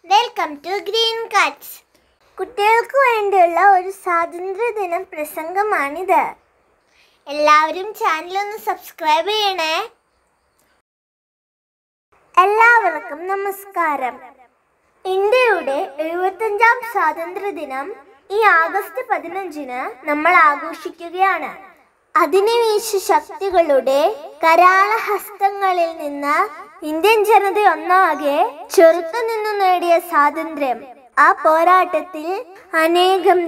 welcome to green cuts കുട്ടികൾക്ക് വേണ്ടിയുള്ള ഒരു സ്വാതന്ത്ര്യദിനം പ്രസംഗമാണിത് എല്ലാവരും ചാനൽ ഒന്ന് സബ്സ്ക്രൈബ് ചെയ്യണേ എല്ലാവർക്കും നമസ്കാരം ഇന്ത്യയുടെ എഴുപത്തഞ്ചാം സ്വാതന്ത്ര്യദിനം ഈ ആഗസ്റ്റ് പതിനഞ്ചിന് നമ്മൾ ആഘോഷിക്കുകയാണ് അധിനിവേശ ശക്തികളുടെ കരാളഹസ്തങ്ങളിൽ നിന്ന് ഇന്ത്യൻ ജനത ഒന്നാകെ ചെറുത്തു നിന്നു നേടിയ സ്വാതന്ത്ര്യം ആ പോരാട്ടത്തിൽ അനേകം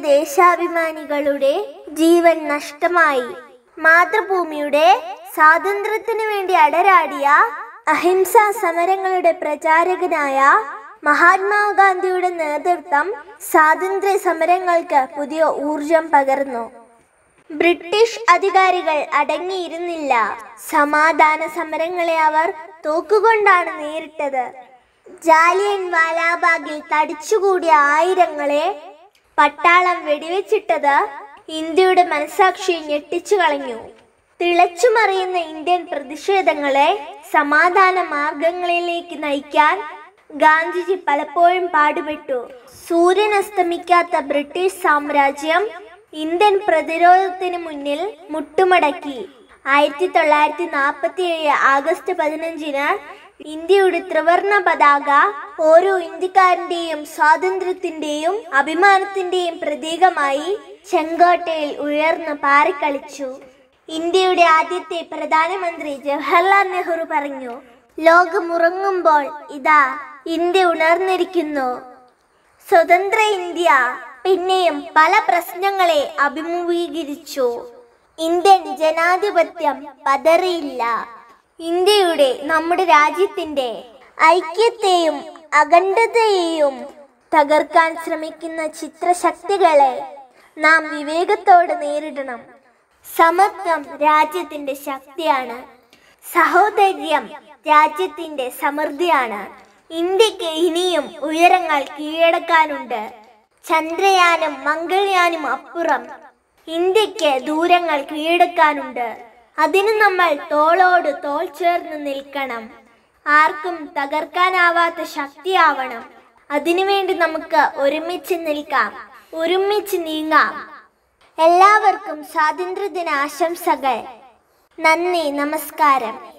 ധീരദേശാഭിമാനികളുടെ ജീവൻ നഷ്ടമായി മാതൃഭൂമിയുടെ സ്വാതന്ത്ര്യത്തിനു വേണ്ടി അടരാടിയ അഹിംസാ സമരങ്ങളുടെ പ്രചാരകനായ മഹാത്മാഗാന്ധിയുടെ നേതൃത്വം സ്വാതന്ത്ര്യ സമരങ്ങൾക്ക് പുതിയ ഊർജം പകർന്നു ബ്രിട്ടീഷ് അധികാരികൾ അടങ്ങിയിരുന്നില്ല സമാധാന സമരങ്ങളെ അവർ തോക്കുകൊണ്ടാണ് നേരിട്ടത് ജാലിയൻ വാലാബാഗിൽ തടിച്ചുകൂടിയ ആയിരങ്ങളെ പട്ടാളം വെടിവെച്ചിട്ടത് ഇന്ത്യയുടെ മനസാക്ഷിയെ ഞെട്ടിച്ചു കളഞ്ഞു തിളച്ചുമറിയുന്ന ഇന്ത്യൻ പ്രതിഷേധങ്ങളെ സമാധാന മാർഗങ്ങളിലേക്ക് നയിക്കാൻ ഗാന്ധിജി പലപ്പോഴും പാടുപെട്ടു സൂര്യൻ അസ്തമിക്കാത്ത ബ്രിട്ടീഷ് സാമ്രാജ്യം ഇന്ത്യൻ പ്രതിരോധത്തിന് മുന്നിൽ മുട്ടുമടക്കി ആയിരത്തി തൊള്ളായിരത്തി നാൽപ്പത്തി ഏഴ് ആഗസ്റ്റ് പതിനഞ്ചിന് ഇന്ത്യയുടെ ത്രിവർണ പതാക ഓരോ ഇന്ത്യക്കാരന്റെയും സ്വാതന്ത്ര്യത്തിന്റെയും അഭിമാനത്തിന്റെയും പ്രതീകമായി ചെങ്കോട്ടയിൽ ഉയർന്നു പാറിക്കളിച്ചു ഇന്ത്യയുടെ ആദ്യത്തെ പ്രധാനമന്ത്രി ജവഹർലാൽ നെഹ്റു പറഞ്ഞു ലോകമുറങ്ങുമ്പോൾ ഇതാ ഇന്ത്യ ഉണർന്നിരിക്കുന്നു സ്വതന്ത്ര ഇന്ത്യ പിന്നെയും പല പ്രശ്നങ്ങളെ അഭിമുഖീകരിച്ചു ഇന്ത്യൻ ജനാധിപത്യം പതറിയില്ല ഇന്ത്യയുടെ നമ്മുടെ രാജ്യത്തിന്റെ ഐക്യത്തെയും അഖണ്ഡതയെയും തകർക്കാൻ ശ്രമിക്കുന്ന ചിത്രശക്തികളെ നാം വിവേകത്തോടെ നേരിടണം സമത്വം രാജ്യത്തിന്റെ ശക്തിയാണ് സഹോദര്യം രാജ്യത്തിന്റെ സമൃദ്ധിയാണ് ഇന്ത്യക്ക് ഇനിയും ഉയരങ്ങൾ കീഴടക്കാനുണ്ട് ചന്ദ്രയാനും മംഗൾയാനും അപ്പുറം ഇന്ത്യക്ക് ദൂരങ്ങൾ കീഴടക്കാനുണ്ട് അതിന് നമ്മൾ തോളോട് തോൾ ചേർന്ന് നിൽക്കണം ആർക്കും തകർക്കാനാവാത്ത ശക്തിയാവണം അതിനുവേണ്ടി നമുക്ക് ഒരുമിച്ച് നിൽക്കാം ഒരുമിച്ച് നീങ്ങാം എല്ലാവർക്കും സ്വാതന്ത്ര്യദിന ആശംസകൾ നന്ദി നമസ്കാരം